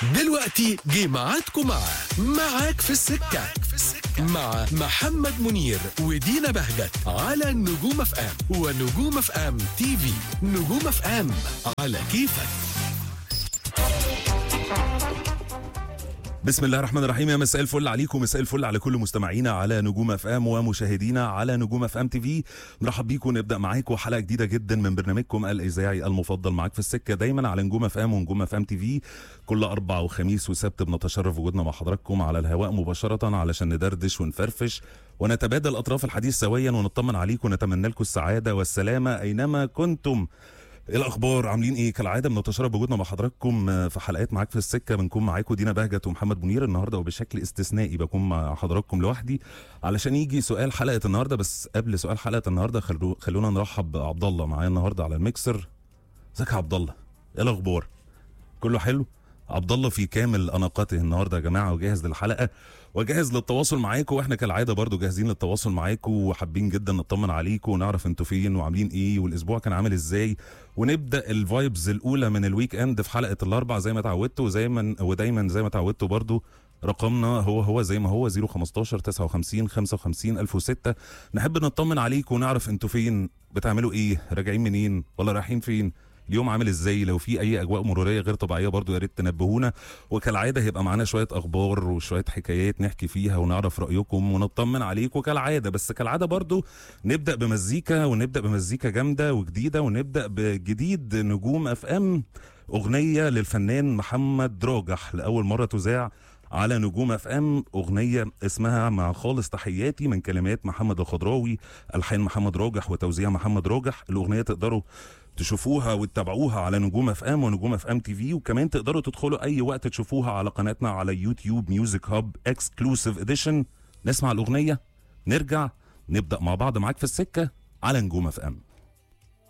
دلوقتي جه ميعادكم مع معاك في السكة مع محمد منير ودينا بهجت على نجوم اف ام ونجوم اف ام تي في نجوم اف ام على كيفك بسم الله الرحمن الرحيم يا مساء الفل عليكم مساء الفل على كل مستمعينا على نجوم اف ام ومشاهدينا على نجوم اف ام تي في مرحب بيكم نبدا معاكم حلقه جديده جدا من برنامجكم الاذاعي المفضل معاك في السكه دايما على نجوم اف ام ونجوم اف ام تي في كل اربع وخميس وسبت بنتشرف وجودنا مع حضراتكم على الهواء مباشره علشان ندردش ونفرفش ونتبادل اطراف الحديث سويا ونطمن عليكم ونتمنى لكم السعاده والسلامه اينما كنتم ايه الاخبار عاملين ايه كالعاده بنتشرف بوجودنا مع حضراتكم في حلقات معاك في السكه بنكون معاكم دينا بهجت ومحمد منير النهارده وبشكل استثنائي بكون مع حضراتكم لوحدي علشان يجي سؤال حلقه النهارده بس قبل سؤال حلقه النهارده خلو خلونا نرحب بعبد الله معايا النهارده على الميكسر ازيك يا عبد الله ايه الاخبار كله حلو عبد الله في كامل اناقته النهارده يا جماعه وجاهز للحلقه وجاهز للتواصل معاكم واحنا كالعاده برضو جاهزين للتواصل معاكم وحابين جدا نطمن عليكم ونعرف انتوا فين وعاملين ايه والاسبوع كان عامل ازاي ونبدا الفايبز الاولى من الويك اند في حلقه الاربع زي ما اتعودتوا وزي ما ودايما زي ما اتعودتوا برضو رقمنا هو هو زي ما هو 015 59 55 1006 نحب نطمن عليكم ونعرف انتوا فين بتعملوا ايه راجعين منين ولا رايحين فين اليوم عامل ازاي لو في اي اجواء مروريه غير طبيعيه برضو يا ريت تنبهونا وكالعاده هيبقى معانا شويه اخبار وشويه حكايات نحكي فيها ونعرف رايكم ونطمن عليكم كالعاده بس كالعاده برضو نبدا بمزيكا ونبدا بمزيكا جامده وجديده ونبدا بجديد نجوم اف ام اغنيه للفنان محمد راجح لاول مره تذاع على نجوم اف ام اغنيه اسمها مع خالص تحياتي من كلمات محمد الخضراوي الحان محمد راجح وتوزيع محمد راجح الاغنيه تقدروا تشوفوها وتتابعوها على نجوم اف ام ونجوم اف ام تي في وكمان تقدروا تدخلوا اي وقت تشوفوها على قناتنا على يوتيوب ميوزك هاب اكسكلوسيف اديشن نسمع الاغنيه نرجع نبدا مع بعض معاك في السكه على نجوم اف ام